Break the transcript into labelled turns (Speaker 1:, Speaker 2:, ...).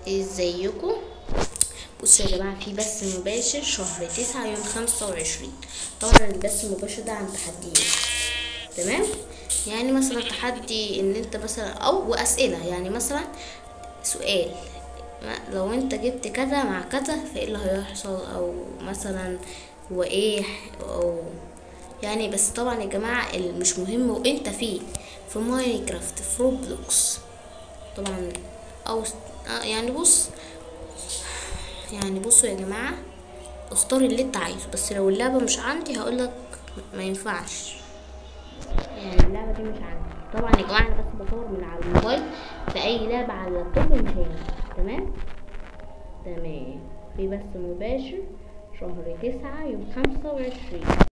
Speaker 1: ازيكم بصوا يا جماعة في بث مباشر شهر تسعة يوم خمسة وعشرين طبعا البث المباشر ده عن تحديات تمام يعني مثلا تحدي ان انت مثلا او واسئلة يعني مثلا سؤال ما- لو انت جبت كذا مع كذا فايه اللي هيحصل او مثلا هو ايه او يعني بس طبعا يا جماعة اللي مش مهم وانت فيه في ماينكرافت في روبلوكس طبعا او آه يعني بص يعني بصوا يا جماعة اختار اللي انت عايزه بس لو اللعبة مش عندي هقولك ما ينفعش يعني اللعبة دي مش عندي طبعا يا جماعة انا بس بصور من على الموبايل في اي لعبة على اللابتوب مش هينفع تمام تمام في بث مباشر شهر تسعة يوم خمسة وعشرين